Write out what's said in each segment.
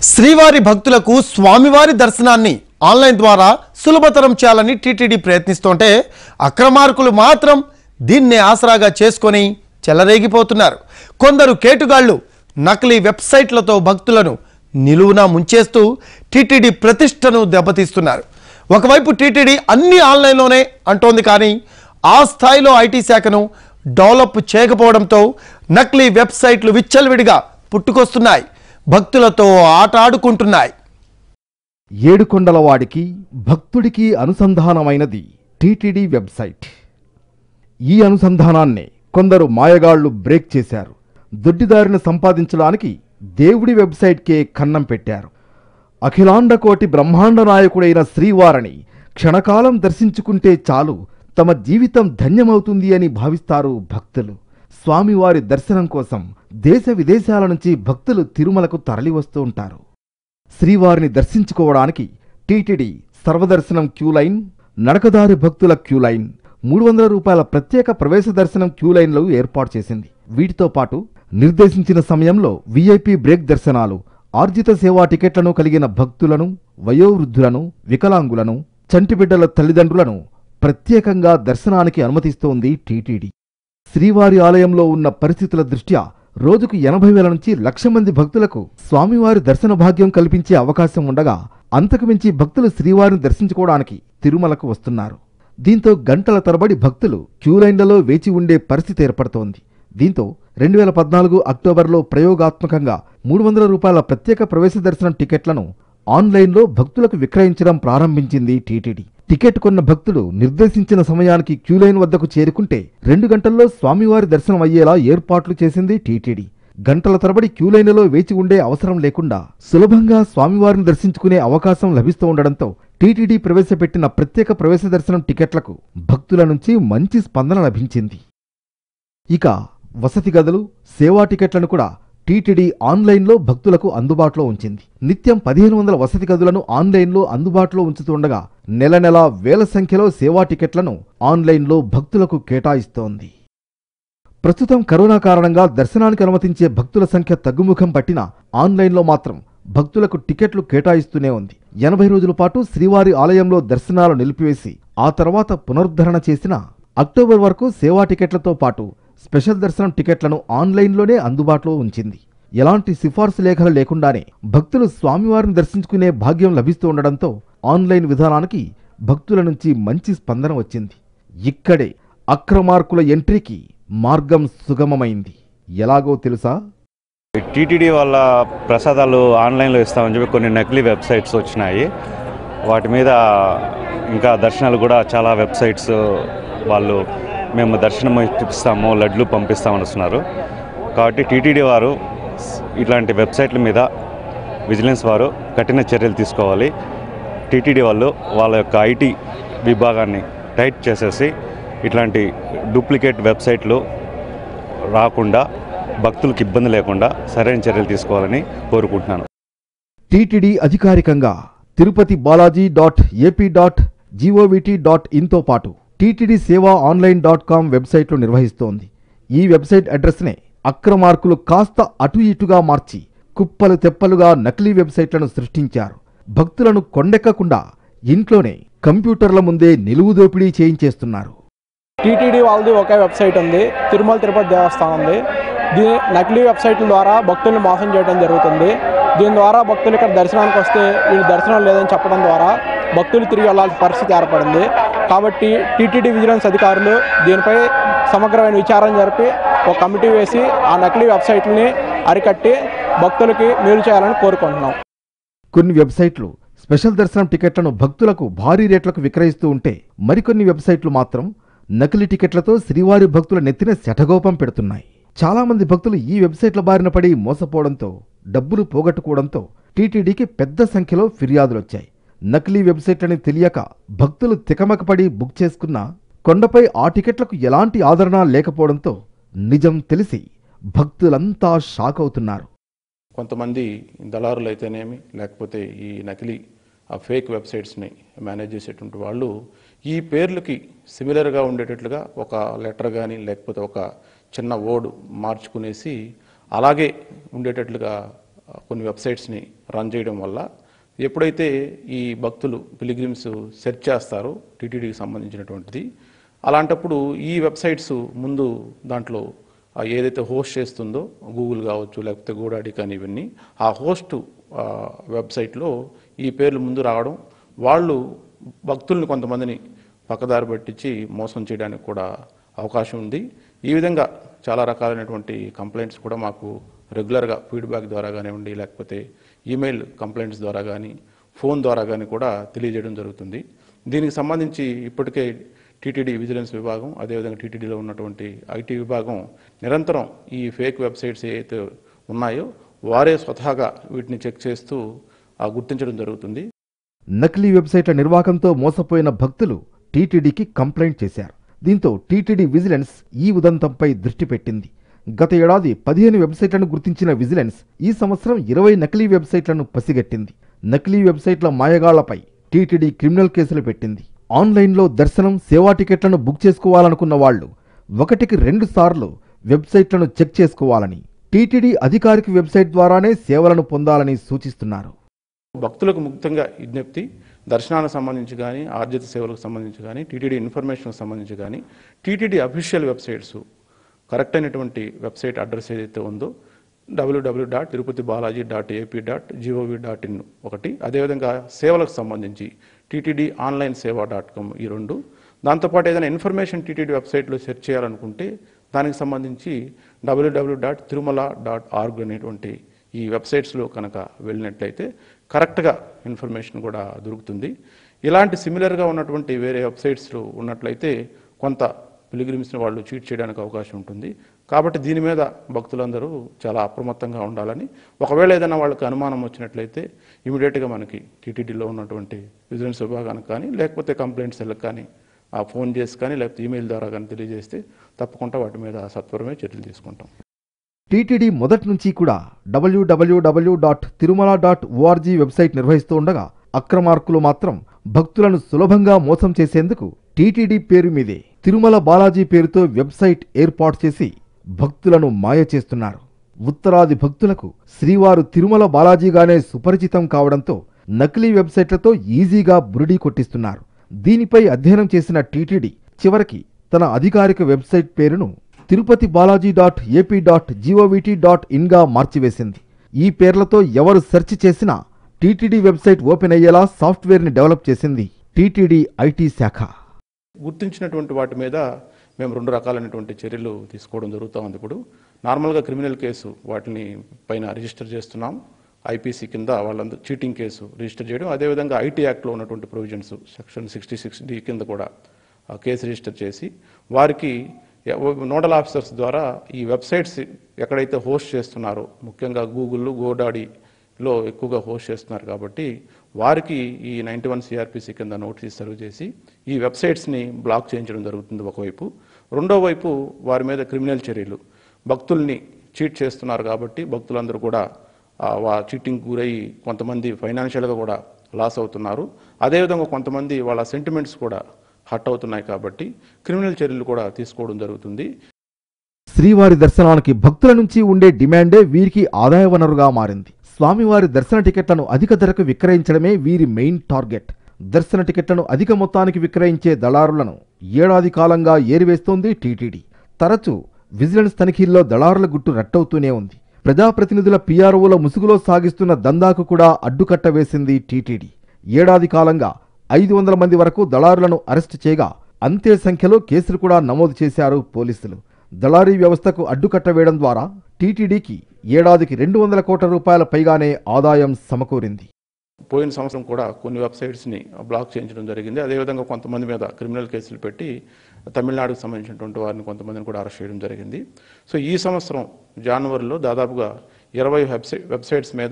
శ్రీవారి భక్తులకు స్వామివారి దర్శనాన్ని ఆన్లైన్ ద్వారా సులభతరం చేయాలని టీటీడీ ప్రయత్నిస్తుంటే అక్రమార్కులు మాత్రం దీన్నే ఆసరాగా చేసుకొని చెలరేగిపోతున్నారు కొందరు కేటుగాళ్లు నకిలీ వెబ్సైట్లతో భక్తులను నిలువునా ముంచేస్తూ టీటీడీ ప్రతిష్టను దెబ్బతీస్తున్నారు ఒకవైపు టీటీడీ అన్ని ఆన్లైన్లోనే అంటోంది కానీ ఆ స్థాయిలో ఐటీ శాఖను డెవలప్ చేయకపోవడంతో నకిలీ వెబ్సైట్లు విచ్చలవిడిగా పుట్టుకొస్తున్నాయి భక్తులతో ఆట ఆడుకుంటున్నాయి ఏడుకొండల వాడికి భక్తుడికి అనుసంధానమైనది టీటీడీ వెబ్సైట్ ఈ అనుసంధానాన్నే కొందరు మాయగాళ్లు బ్రేక్ చేశారు దొడ్డిదారిని సంపాదించడానికి దేవుడి వెబ్సైట్కే కన్నం పెట్టారు అఖిలాండకోటి బ్రహ్మాండ నాయకుడైన శ్రీవారిని క్షణకాలం దర్శించుకుంటే చాలు తమ జీవితం ధన్యమవుతుంది అని భావిస్తారు భక్తులు స్వామివారి దర్శనం కోసం దేశ విదేశాల నుంచి భక్తులు తిరుమలకు తరలివస్తూ ఉంటారు శ్రీవారిని దర్శించుకోవడానికి టీటీడీ సర్వదర్శనం క్యూ లైన్ నడకదారి భక్తుల క్యూ లైన్ మూడు వందల రూపాయల ప్రత్యేక ప్రవేశ దర్శనం క్యూ లైన్లు ఏర్పాటు చేసింది వీటితో పాటు నిర్దేశించిన సమయంలో వీఐపీ బ్రేక్ దర్శనాలు ఆర్జిత సేవా టికెట్లను కలిగిన భక్తులను వయోవృద్ధులను వికలాంగులను చంటిబిడ్డల తల్లిదండ్రులను ప్రత్యేకంగా దర్శనానికి అనుమతిస్తోంది టీటీడీ శ్రీవారి ఆలయంలో ఉన్న పరిస్థితుల దృష్ట్యా రోజుకు ఎనభై వేల నుంచి లక్ష మంది భక్తులకు స్వామివారి దర్శన భాగ్యం కల్పించే అవకాశం ఉండగా అంతకు మించి భక్తులు శ్రీవారిని దర్శించుకోవడానికి తిరుమలకు వస్తున్నారు దీంతో గంటల తరబడి భక్తులు క్యూలైన్లలో వేచి ఉండే పరిస్థితి ఏర్పడుతోంది దీంతో రెండు వేల పద్నాలుగు అక్టోబర్లో ప్రయోగాత్మకంగా మూడు వందల రూపాయల ప్రత్యేక ప్రవేశ దర్శనం టికెట్లను ఆన్లైన్లో భక్తులకు విక్రయించడం ప్రారంభించింది టీటీడీ టికెట్ కొన్న భక్తులు నిర్దేశించిన సమయానికి క్యూలైన్ వద్దకు చేరుకుంటే రెండు గంటల్లో స్వామివారి దర్శనం అయ్యేలా ఏర్పాట్లు చేసింది టీటీడీ గంటల తరబడి క్యూలైన్లలో వేచి ఉండే అవసరం లేకుండా సులభంగా స్వామివారిని దర్శించుకునే అవకాశం లభిస్తూ ఉండడంతో టీటీడీ ప్రవేశపెట్టిన ప్రత్యేక ప్రవేశ దర్శనం టికెట్లకు భక్తుల నుంచి మంచి స్పందన లభించింది ఇక వసతి గదులు సేవా టికెట్లను కూడా టీటీడీ ఆన్లైన్లో భక్తులకు అందుబాటులో ఉంచింది నిత్యం పదిహేను వందల వసతి గదులను ఆన్లైన్లో అందుబాటులో ఉంచుతుండగా నెల నెలా వేల సంఖ్యలో సేవా టికెట్లను ఆన్లైన్లో భక్తులకు కేటాయిస్తోంది ప్రస్తుతం కరోనా కారణంగా దర్శనానికి అనుమతించే భక్తుల సంఖ్య తగ్గుముఖం పట్టినా ఆన్లైన్లో మాత్రం భక్తులకు టికెట్లు కేటాయిస్తూనే ఉంది ఎనభై రోజుల పాటు శ్రీవారి ఆలయంలో దర్శనాలు నిలిపివేసి ఆ తర్వాత పునరుద్ధరణ చేసిన అక్టోబర్ వరకు సేవా టికెట్లతో పాటు స్పెషల్ దర్శనం టికెట్లను ఆన్లైన్లోనే అందుబాటులో ఉంచింది ఎలాంటి సిఫార్సు లేఖలు లేకుండానే భక్తులు స్వామివారిని దర్శించుకునే భాగ్యం లభిస్తూ ఉండడంతో ఆన్లైన్ విధానానికి భక్తుల నుంచి మంచి స్పందన వచ్చింది ఇక్కడే అక్రమార్కుల ఎంట్రీకి మార్గం సుగమమైంది ఎలాగో తెలుసా టీటీడీ వాళ్ళ ప్రసాదాలు ఆన్లైన్లో ఇస్తామని చెప్పి కొన్ని నకిలీ వెబ్సైట్స్ వచ్చినాయి వాటి మీద ఇంకా దర్శనాలు కూడా చాలా వెబ్సైట్స్ వాళ్ళు మేము దర్శనం ఇప్పిస్తాము లడ్లు పంపిస్తామని వస్తున్నారు కాబట్టి టీటీడీ వారు ఇట్లాంటి వెబ్సైట్ల మీద విజిలెన్స్ వారు కఠిన చర్యలు తీసుకోవాలి టీటీడీ వాళ్ళు వాళ్ళ యొక్క ఐటీ విభాగాన్ని టైట్ చేసేసి ఇట్లాంటి డూప్లికేట్ వెబ్సైట్లు రాకుండా భక్తులకు ఇబ్బంది లేకుండా సరైన చర్యలు తీసుకోవాలని కోరుకుంటున్నాను టీటీడీ అధికారికంగా Tirupati Balaji dot AP dot GOVT dot ఇన్తో పాటు టీటీడీ సేవా ఆన్లైన్ డాట్ కామ్ వెబ్సైట్లు నిర్వహిస్తోంది ఈ వెబ్సైట్ అడ్రస్నే అక్రమార్కులు కాస్త అటు ఇటుగా మార్చి కుప్పలు తెప్పలుగా నకిలీ వెబ్సైట్లను సృష్టించారు భక్తులను కొండెక్కకుండా ఇంట్లోనే కంప్యూటర్ల ముందే నిలువు దోపిడీ చేయించేస్తున్నారు టీటీడీ వాళ్ళది ఒకే వెబ్సైట్ ఉంది తిరుమల తిరుపతి దేవస్థానం ఉంది దీని నకిలీ వెబ్సైట్ల ద్వారా భక్తుల్ని మోసం చేయడం జరుగుతుంది దీని ద్వారా భక్తులు ఇక్కడ దర్శనానికి వస్తే వీళ్ళు దర్శనం లేదని చెప్పడం ద్వారా భక్తులు తిరిగి వెళ్లాల్సిన పరిస్థితి ఏర్పడింది కాబట్టి టీటీడీ విజిలెన్స్ అధికారులు దీనిపై సమగ్రమైన విచారణ జరిపి ఒక కమిటీ వేసి ఆ నకిలీ వెబ్సైట్ని అరికట్టి భక్తులకి మేలు చేయాలని కోరుకుంటున్నాం కొన్ని వెబ్సైట్లు స్పెషల్ దర్శనం టికెట్లను భక్తులకు భారీ రేట్లకు విక్రయిస్తూ ఉంటే మరికొన్ని వెబ్సైట్లు మాత్రం నకిలీ టికెట్లతో శ్రీవారి భక్తుల నెత్తిన శఠగోపం పెడుతున్నాయి చాలా మంది భక్తులు ఈ వెబ్సైట్ల బారిన పడి మోసపోవడంతో డబ్బులు పోగొట్టుకోవడంతో టీటీడీకి పెద్ద సంఖ్యలో ఫిర్యాదులొచ్చాయి నకిలీ వెబ్సైట్లని తెలియక భక్తులు తికమకపడి బుక్ చేసుకున్నా కొండపై ఆ టికెట్లకు ఎలాంటి ఆదరణ లేకపోవడంతో నిజం తెలిసి భక్తులంతా షాక్ అవుతున్నారు కొంతమంది దళారులు అయితేనేమి లేకపోతే ఈ నకిలీ ఆ ఫేక్ వెబ్సైట్స్ని మేనేజ్ చేసేటువంటి వాళ్ళు ఈ పేర్లకి సిమిలర్గా ఉండేటట్లుగా ఒక లెటర్ కానీ లేకపోతే ఒక చిన్న వర్డ్ మార్చుకునేసి అలాగే ఉండేటట్లుగా కొన్ని వెబ్సైట్స్ని రన్ చేయడం వల్ల ఎప్పుడైతే ఈ భక్తులు పిలిగ్రిమ్స్ సెర్చ్ చేస్తారో టీటీడీకి సంబంధించినటువంటిది అలాంటప్పుడు ఈ వెబ్సైట్స్ ముందు దాంట్లో ఆ ఏదైతే హోస్ట్ చేస్తుందో గూగుల్ కావచ్చు లేకపోతే గోడాడి కానీ ఇవన్నీ ఆ హోస్ట్ వెబ్సైట్లో ఈ పేర్లు ముందు రావడం వాళ్ళు భక్తుల్ని కొంతమందిని పక్కదారి పట్టించి మోసం చేయడానికి కూడా అవకాశం ఉంది ఈ విధంగా చాలా రకాలైనటువంటి కంప్లైంట్స్ కూడా మాకు రెగ్యులర్గా ఫీడ్బ్యాక్ ద్వారా కానివ్వండి లేకపోతే ఈమెయిల్ కంప్లైంట్స్ ద్వారా కానీ ఫోన్ ద్వారా కానీ కూడా తెలియజేయడం జరుగుతుంది దీనికి సంబంధించి ఇప్పటికే టీటీడీ విజిలెన్స్ విభాగం అదేవిధంగా టీటీడీలో ఉన్నటువంటి ఐటీ విభాగం నిరంతరం ఈ ఫేక్ వెబ్సైట్స్ ఏవైతే ఉన్నాయో వారే స్వతహాగా వీటిని చెక్ చేస్తూ ఆ, గుర్తించడం జరుగుతుంది నకిలీ వెబ్సైట్ల నిర్వాహకంతో మోసపోయిన భక్తులు టీటీడీకి కంప్లైంట్ చేశారు దీంతో టీటీడీ విజిలెన్స్ ఈ ఉదంతంపై దృష్టి పెట్టింది గత ఏడాది పదిహేను వెబ్సైట్లను గుర్తించిన విజిలెన్స్ ఈ సంవత్సరం ఇరవై నకిలీ వెబ్సైట్లను పసిగట్టింది నకిలీ వెబ్సైట్ల మాయగాళ్లపై టీటీడీ క్రిమినల్ కేసులు పెట్టింది ఆన్లైన్లో దర్శనం సేవా టికెట్లను బుక్ చేసుకోవాలనుకున్న వాళ్ళు ఒకటికి రెండు సార్లు వెబ్సైట్లను చెక్ చేసుకోవాలని టీటీడీ అధికారిక వెబ్సైట్ ద్వారానే సేవలను పొందాలని సూచిస్తున్నారు భక్తులకు ముఖ్యంగా విజ్ఞప్తి దర్శనానికి సంబంధించి కానీ ఆర్జిత సేవలకు సంబంధించి కానీ టీటీడీ ఇన్ఫర్మేషన్కి సంబంధించి కానీ టీటీడీ అఫీషియల్ వెబ్సైట్స్ కరెక్ట్ అయినటువంటి వెబ్సైట్ అడ్రస్ ఏదైతే ఉందో WW dot Tirupati Balaji dot AP dot GOV dot in ఒకటి అదేవిధంగా సేవలకు సంబంధించి టీటీడీ ఆన్లైన్ సేవ డాట్ కామ్ ఈ రెండు దాంతోపాటు ఏదైనా ఇన్ఫర్మేషన్ టీటీడీ వెబ్సైట్లో సెర్చ్ చేయాలనుకుంటే దానికి సంబంధించి WW dot Tirumala dot org అనేటువంటి ఈ వెబ్సైట్స్లో కనుక వెళ్ళినట్లయితే కరెక్ట్గా ఇన్ఫర్మేషన్ కూడా దొరుకుతుంది ఇలాంటి సిమిలర్గా ఉన్నటువంటి వేరే వెబ్సైట్స్ ఉన్నట్లయితే కొంత పిలిగ్రిమ్స్ని వాళ్ళు చీట్ చేయడానికి అవకాశం ఉంటుంది కాబట్టి దీని మీద భక్తులందరూ చాలా అప్రమత్తంగా ఉండాలని ఒకవేళ ఏదైనా వాళ్ళకి అనుమానం వచ్చినట్లయితే ఇమీడియట్గా మనకి టీటీడీలో ఉన్నటువంటి విజిలెన్స్ విభాగానికి కానీ లేకపోతే కంప్లైంట్ సెల్కి కానీ ఆ ఫోన్ చేసి కానీ లేకపోతే ఈమెయిల్ ద్వారా కానీ తెలియజేస్తే తప్పకుండా వాటి మీద సత్వరమే చర్యలు తీసుకుంటాం టీటీడీ మొదటి నుంచి కూడా WWW dot Tirumala dot ORG website నిర్వహిస్తూ ఉండగా అక్రమార్కులు మాత్రం భక్తులను సులభంగా మోసం చేసేందుకు టీటీడీ పేరు మీదే తిరుమల బాలాజీ పేరుతో వెబ్సైట్ ఏర్పాటు చేసి భక్తులను మాయ చేస్తున్నారు ఉత్తరాది భక్తులకు శ్రీవారు తిరుమల బాలాజీగానే సుపరిచితం కావడంతో నకిలీ వెబ్సైట్లతో ఈజీగా బురిడీ కొట్టిస్తున్నారు దీనిపై అధ్యయనం చేసిన టీటీడీ చివరికి తన అధికారిక వెబ్సైట్ పేరును Tirupati Balaji dot AP dot GOVT dot ఇన్గా మార్చివేసింది ఈ పేర్లతో ఎవరు సెర్చ్ చేసినా టీటీడీ వెబ్సైట్ ఓపెన్ అయ్యేలా సాఫ్ట్వేర్ని డెవలప్ చేసింది టీటీడీ ఐటీ శాఖ గుర్తించినటువంటి వాటి మీద మేము రెండు రకాలైనటువంటి చర్యలు తీసుకోవడం జరుగుతూ ఉంది ఇప్పుడు నార్మల్గా క్రిమినల్ కేసు వాటిని పైన రిజిస్టర్ చేస్తున్నాం ఐపీసీ కింద వాళ్ళందరూ చీటింగ్ కేసు రిజిస్టర్ చేయడం అదేవిధంగా ఐటీ యాక్ట్లో ఉన్నటువంటి provisions section sixty six D కింద కూడా ఆ కేసు రిజిస్టర్ చేసి వారికి ఎవ- నోడల్ ఆఫీసర్స్ ద్వారా ఈ వెబ్సైట్స్ ఎక్కడైతే హోస్ట్ చేస్తున్నారో ముఖ్యంగా గూగుల్ గోడాడీలో ఎక్కువగా హోస్ట్ చేస్తున్నారు కాబట్టి వారికి ఈ నైంటీ వన్ సిఆర్పిసి కింద నోటీస్ సర్వ్ చేసి ఈ వెబ్సైట్స్ని బ్లాక్ చేయించడం జరుగుతుంది ఒకవైపు రెండో వైపు వారి మీద క్రిమినల్ చర్యలు భక్తుల్ని చీట్ చేస్తున్నారు కాబట్టి భక్తులందరూ కూడా ఆ, వా చీటింగ్ గురయ్యి కొంతమంది ఫైనాన్షియల్గా కూడా లాస్ అవుతున్నారు అదేవిధంగా కొంతమంది వాళ్ళ సెంటిమెంట్స్ కూడా హట్ అవుతున్నాయి కాబట్టి క్రిమినల్ చర్యలు కూడా తీసుకోవడం జరుగుతుంది శ్రీవారి దర్శనానికి భక్తుల నుంచి ఉండే డిమాండే వీరికి ఆదాయ వనరుగా మారింది స్వామివారి దర్శన టికెట్లను అధిక ధరకు విక్రయించడమే వీరి మెయిన్ టార్గెట్ దర్శన టికెట్లను అధిక మొత్తానికి విక్రయించే దళారులను ఏడాది కాలంగా ఏరివేస్తోంది టీటీడీ తరచూ విజిలెన్స్ తనిఖీల్లో దళారుల గుట్టు రట్టవుతూనే ఉంది ప్రజాప్రతినిధుల పీఆర్ఓల ముసుగులో సాగిస్తున్న దందాకు కూడా అడ్డుకట్ట వేసింది టీటీడీ ఏడాది కాలంగా ఐదు వందల మంది వరకు దళారులను అరెస్టు చేయగా అంతే సంఖ్యలో కేసులు కూడా నమోదు చేశారు పోలీసులు దళారీ వ్యవస్థకు అడ్డుకట్ట వేయడం ద్వారా టీటీడీకి ఏడాదికి రెండు వందల కోట్ల రూపాయల పైగానే ఆదాయం సమకూరింది పోయిన సంవత్సరం కూడా కొన్ని వెబ్సైట్స్ని బ్లాక్ చేయించడం జరిగింది అదేవిధంగా కొంతమంది మీద క్రిమినల్ కేసులు పెట్టి తమిళనాడుకు సంబంధించినటువంటి వారిని కొంతమందిని కూడా అరెస్ట్ చేయడం జరిగింది సో ఈ సంవత్సరం జనవరిలో దాదాపుగా ఇరవై వెబ్సైట్ వెబ్సైట్స్ మీద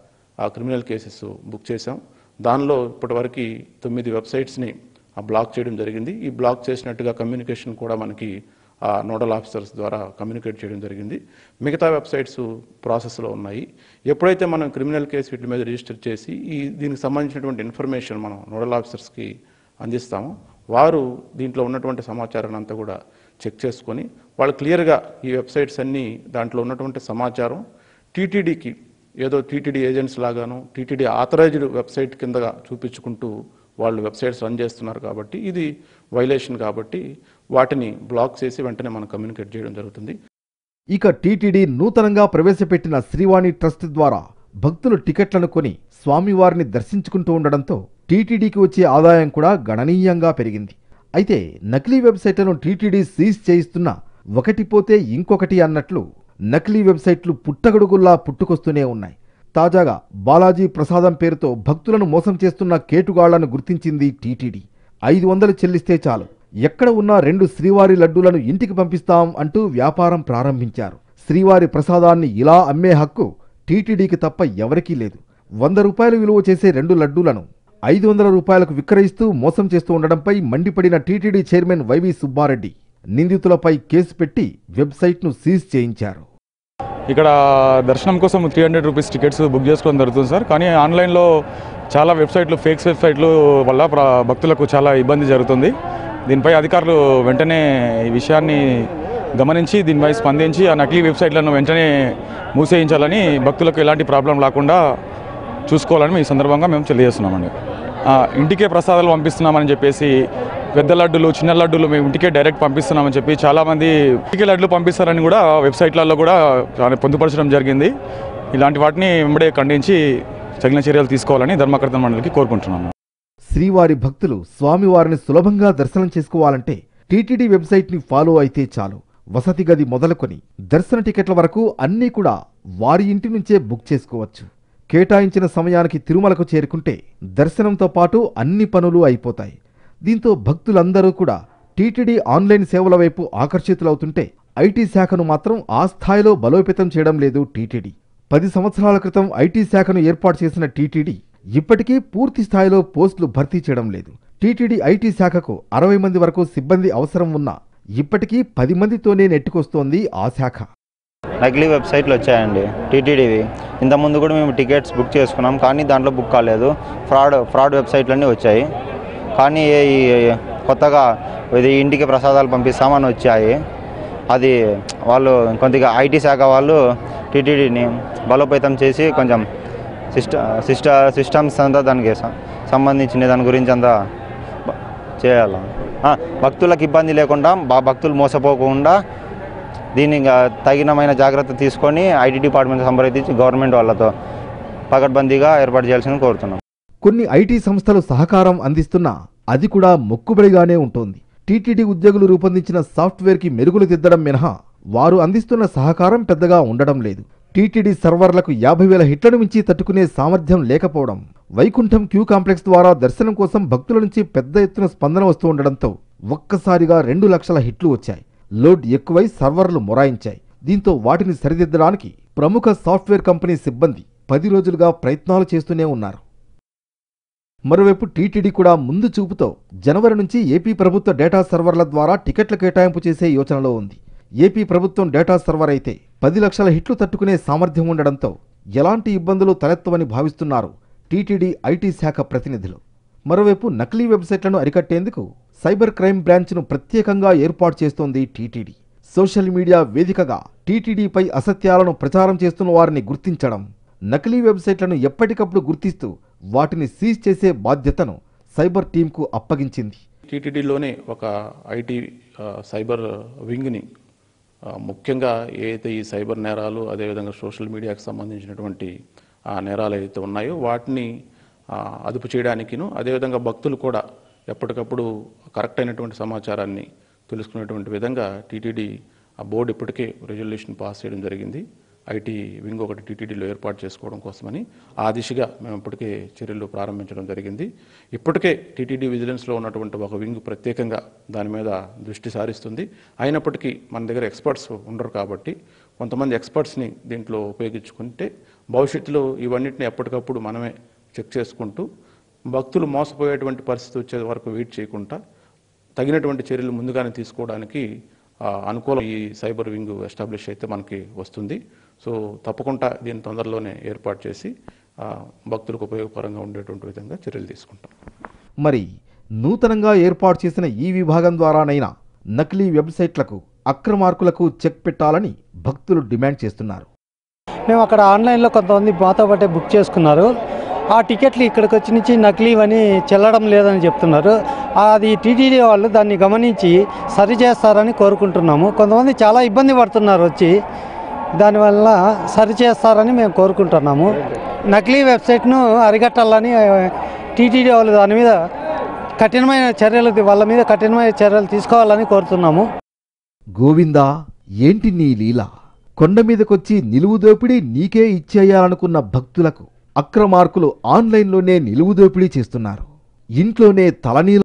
ఆ క్రిమినల్ కేసెస్ బుక్ చేశాం దానిలో ఇప్పటివరకు తొమ్మిది వెబ్సైట్స్ని ఆ బ్లాక్ చేయడం జరిగింది ఈ బ్లాక్ చేసినట్టుగా కమ్యూనికేషన్ కూడా మనకి ఆ నోడల్ ఆఫీసర్స్ ద్వారా కమ్యూనికేట్ చేయడం జరిగింది మిగతా వెబ్సైట్స్ ప్రాసెస్లో ఉన్నాయి ఎప్పుడైతే మనం క్రిమినల్ కేసు వీటి మీద రిజిస్టర్ చేసి ఈ దీనికి సంబంధించినటువంటి ఇన్ఫర్మేషన్ మనం నోడల్ ఆఫీసర్స్కి అందిస్తామో వారు దీంట్లో ఉన్నటువంటి సమాచారాన్ని అంతా కూడా చెక్ చేసుకొని వాళ్ళు క్లియర్గా ఈ వెబ్సైట్స్ అన్నీ దాంట్లో ఉన్నటువంటి సమాచారం టీటీడీకి ఏదో టీటీడీ ఏజెంట్స్ లాగాను టీటీడీ ఆథరైజ్డ్ వెబ్సైట్ కిందగా చూపించుకుంటూ వాళ్ళు వెబ్సైట్స్ రన్ చేస్తున్నారు కాబట్టి ఇది వైలేషన్ కాబట్టి వాటిని బ్లాక్ చేసి వెంటనే మనం కమ్యూనికేట్ చేయడం జరుగుతుంది ఇక టీటీడీ నూతనంగా ప్రవేశపెట్టిన శ్రీవాణి ట్రస్ట్ ద్వారా భక్తులు టికెట్లను కొని స్వామివారిని దర్శించుకుంటూ ఉండడంతో టీటీడీకి వచ్చే ఆదాయం కూడా గణనీయంగా పెరిగింది అయితే నకిలీ వెబ్సైట్లను టీటీడీ సీజ్ చేయిస్తున్నా ఒకటి పోతే ఇంకొకటి అన్నట్లు నకిలీ వెబ్సైట్లు పుట్టగొడుగుల్లా పుట్టుకొస్తూనే ఉన్నాయి తాజాగా బాలాజీ ప్రసాదం పేరుతో భక్తులను మోసం చేస్తున్న కేటుగాళ్లను గుర్తించింది టీటీడీ ఐదు వందలు చెల్లిస్తే చాలు ఎక్కడ ఉన్న రెండు శ్రీవారి లడ్డూలను ఇంటికి పంపిస్తాం అంటూ వ్యాపారం ప్రారంభించారు శ్రీవారి ప్రసాదాన్ని ఇలా అమ్మే హక్కు టీటీడీకి తప్ప ఎవరికీ లేదు వంద రూపాయలు విలువ చేసే రెండు లడ్డూలను ఐదు వందల రూపాయలకు విక్రయిస్తూ మోసం చేస్తూ ఉండడంపై మండిపడిన టీటీడీ చైర్మన్ వైవి సుబ్బారెడ్డి నిందితులపై కేసు పెట్టి వెబ్సైట్ను సీజ్ చేయించారు ఇక్కడ దర్శనం కోసం three hundred rupees tickets book చేసుకోవడం జరుగుతుంది సార్ కానీ ఆన్లైన్లో చాలా వెబ్సైట్లు ఫేక్స్ వెబ్సైట్లు వల్ల ప్ర- భక్తులకు చాలా ఇబ్బంది జరుగుతుంది దీనిపై అధికారులు వెంటనే ఈ విషయాన్ని గమనించి దీనిపై స్పందించి ఆ నకిలీ వెబ్సైట్లను వెంటనే మూసేయించాలని భక్తులకు ఎలాంటి ప్రాబ్లం లేకుండా చూసుకోవాలని మీ సందర్భంగా మేము తెలియజేస్తున్నామండి ఆ, ఇంటికే ప్రసాదాలు పంపిస్తున్నామని చెప్పేసి పెద్ద లడ్డులు చిన్న లడ్డులు మేము ఇంటికే డైరెక్ట్ పంపిస్తున్నామని చెప్పి చాలామంది ఇంటికే లడ్లు పంపిస్తారని కూడా వెబ్సైట్లలో కూడా చాలా పొందుపరచడం జరిగింది ఇలాంటి వాటిని వెంబడే ఖండించి తగిన చర్యలు తీసుకోవాలని ధర్మకర్త మండలికి కోరుకుంటున్నాము శ్రీవారి భక్తులు స్వామివారిని సులభంగా దర్శనం చేసుకోవాలంటే టీటీడీ వెబ్సైట్ని ఫాలో అయితే చాలు వసతి గది మొదలుకొని దర్శన టికెట్ల వరకు అన్నీ కూడా వారి ఇంటి నుంచే బుక్ చేసుకోవచ్చు కేటాయించిన సమయానికి తిరుమలకు చేరుకుంటే దర్శనంతో పాటు అన్ని పనులు అయిపోతాయి దీంతో భక్తులందరూ కూడా టీటీడీ ఆన్లైన్ సేవల వైపు ఆకర్షితులవుతుంటే ఐటీ శాఖను మాత్రం ఆ స్థాయిలో బలోపేతం చేయడం లేదు టీటీడీ పది సంవత్సరాల క్రితం ఐటీ శాఖను ఏర్పాటు చేసిన టీటీడీ ఇప్పటికీ పూర్తి స్థాయిలో పోస్టులు భర్తీ చేయడం లేదు టీటీడీ ఐటీ శాఖకు అరవై మంది వరకు సిబ్బంది అవసరం ఉన్నా ఇప్పటికీ పది మందితోనే నెట్టుకొస్తోంది ఆ శాఖ నకిలీ వెబ్సైట్లు వచ్చాయండి టీటీడీవి ఇంతకుముందు కూడా మేము టికెట్స్ బుక్ చేసుకున్నాం కానీ దాంట్లో బుక్ కాలేదు ఫ్రాడ్ ఫ్రాడ్ వెబ్సైట్లన్నీ వచ్చాయి కానీ ఈ కొత్తగా ఇది ఇంటికి ప్రసాదాలు పంపిస్తామని వచ్చాయి అది వాళ్ళు కొద్దిగా ఐటీ శాఖ వాళ్ళు టీటీడీని బలోపేతం చేసి కొంచెం సిస్ట సిస్ట సిస్టమ్స్ అంతా దానికి స- సంబంధించిన దాని గురించి అంతా బ- చేయాలి ఆ, భక్తులకు ఇబ్బంది లేకుండా బా భక్తులు మోసపోకుండా దీన్ని ఇంకా తగినమైన జాగ్రత్త తీసుకొని ఐటీ డిపార్ట్మెంట్ సంప్రదించి గవర్నమెంట్ వాళ్ళతో పకడ్బందీగా ఏర్పాటు చేయాల్సింది కోరుతున్నాం కొన్ని ఐటీ సంస్థలు సహకారం అందిస్తున్నా అది కూడా మొక్కుబడిగానే ఉంటుంది టీటీడీ ఉద్యోగులు రూపొందించిన సాఫ్ట్వేర్కి మెరుగులు దిద్దడం మినహా వారు అందిస్తున్న సహకారం పెద్దగా ఉండడం లేదు టీటీడీ సర్వర్లకు యాభై వేల హిట్లను మించి తట్టుకునే సామర్థ్యం లేకపోవడం వైకుంఠం క్యూ కాంప్లెక్స్ ద్వారా దర్శనం కోసం భక్తుల నుంచి పెద్ద ఎత్తున స్పందన వస్తూ ఉండడంతో ఒక్కసారిగా రెండు లక్షల హిట్లు వచ్చాయి లోడ్ ఎక్కువై సర్వర్లు మొరాయించాయి దీంతో వాటిని సరిదిద్దడానికి ప్రముఖ సాఫ్ట్వేర్ కంపెనీ సిబ్బంది పది రోజులుగా ప్రయత్నాలు చేస్తూనే ఉన్నారు మరోవైపు టీటీడీ కూడా ముందు చూపుతో జనవరి నుంచి ఏపీ ప్రభుత్వ డేటా సర్వర్ల ద్వారా టికెట్ల కేటాయింపు చేసే యోచనలో ఉంది ఏపీ ప్రభుత్వం డేటా సర్వర్ అయితే పది లక్షల హిట్లు తట్టుకునే సామర్థ్యం ఉండడంతో ఎలాంటి ఇబ్బందులు తలెత్తవని భావిస్తున్నారు టీటీడీ ఐటీ శాఖ ప్రతినిధులు మరోవైపు నకిలీ వెబ్సైట్లను అరికట్టేందుకు సైబర్ క్రైమ్ బ్రాంచ్ను ప్రత్యేకంగా ఏర్పాటు చేస్తోంది టీటీడీ సోషల్ మీడియా వేదికగా టీటీడీపై అసత్యాలను ప్రచారం చేస్తున్న వారిని గుర్తించడం నకిలీ వెబ్సైట్లను ఎప్పటికప్పుడు గుర్తిస్తూ వాటిని సీజ్ చేసే బాధ్యతను సైబర్ టీంకు అప్పగించింది టీటీడీలోనే ఒక ఐటీ ఆ, సైబర్ వింగ్ని ఆ, ముఖ్యంగా ఏదైతే ఈ సైబర్ నేరాలు అదేవిధంగా సోషల్ మీడియాకు సంబంధించినటువంటి ఆ నేరాలు ఏదైతే ఉన్నాయో వాటిని ఆ, అదుపు చేయడానికిను అదేవిధంగా భక్తులు కూడా ఎప్పటికప్పుడు కరెక్ట్ అయినటువంటి సమాచారాన్ని తెలుసుకునేటువంటి విధంగా టీటీడీ ఆ బోర్డు ఇప్పటికే రెజల్యూషన్ పాస్ చేయడం జరిగింది ఐటీ వింగ్ ఒకటి టీటీడీలో ఏర్పాటు చేసుకోవడం కోసమని ఆ దిశగా మేము ఇప్పటికే చర్యలు ప్రారంభించడం జరిగింది ఇప్పటికే టీటీడీ విజిలెన్స్లో ఉన్నటువంటి ఒక వింగ్ ప్రత్యేకంగా దాని మీద దృష్టి సారిస్తుంది అయినప్పటికీ మన దగ్గర ఎక్స్పర్ట్స్ ఉండరు కాబట్టి కొంతమంది ఎక్స్పర్ట్స్ని దీంట్లో ఉపయోగించుకుంటే భవిష్యత్తులో ఇవన్నిటిని ఎప్పటికప్పుడు మనమే చెక్ చేసుకుంటూ భక్తులు మోసపోయేటువంటి పరిస్థితి వచ్చే వరకు వెయిట్ చేయకుండా తగినటువంటి చర్యలు ముందుగానే తీసుకోవడానికి ఆ, అనుకూలం ఈ సైబర్ వింగ్ ఎస్టాబ్లిష్ అయితే మనకి వస్తుంది సో తప్పకుండా దీన్ని తొందరలోనే ఏర్పాటు చేసి ఆ, భక్తులకు ఉపయోగకరంగా ఉండేటువంటి విధంగా చర్యలు తీసుకుంటాం మరి నూతనంగా ఏర్పాటు చేసిన ఈ విభాగం ద్వారానైనా నకిలీ వెబ్సైట్లకు అక్రమార్కులకు చెక్ పెట్టాలని భక్తులు డిమాండ్ చేస్తున్నారు మేము అక్కడ ఆన్లైన్లో కొంతమంది మాతో పాటే బుక్ చేసుకున్నారు ఆ టికెట్లు ఇక్కడికి వచ్చి నుంచి నకిలీవని చెల్లడం లేదని చెప్తున్నారు అది టీటీడీ వాళ్ళు దాన్ని గమనించి సరి చేస్తారని కోరుకుంటున్నాము కొంతమంది చాలా ఇబ్బంది పడుతున్నారు వచ్చి దానివల్ల సరి చేస్తారని మేము కోరుకుంటున్నాము నకిలీ వెబ్సైట్ను అరికట్టాలని టీటీడీ వాళ్ళు దాని మీద కఠినమైన చర్యలు వాళ్ళ మీద కఠినమైన చర్యలు తీసుకోవాలని కోరుతున్నాము గోవిందా ఏంటి నీ లీల కొండ మీదకొచ్చి నిలువు దోపిడీ నీకే ఇచ్చేయాలనుకున్న భక్తులకు అక్రమార్కులు ఆన్లైన్లోనే నిలువు దోపిడీ చేస్తున్నారు ఇంట్లోనే తలనీల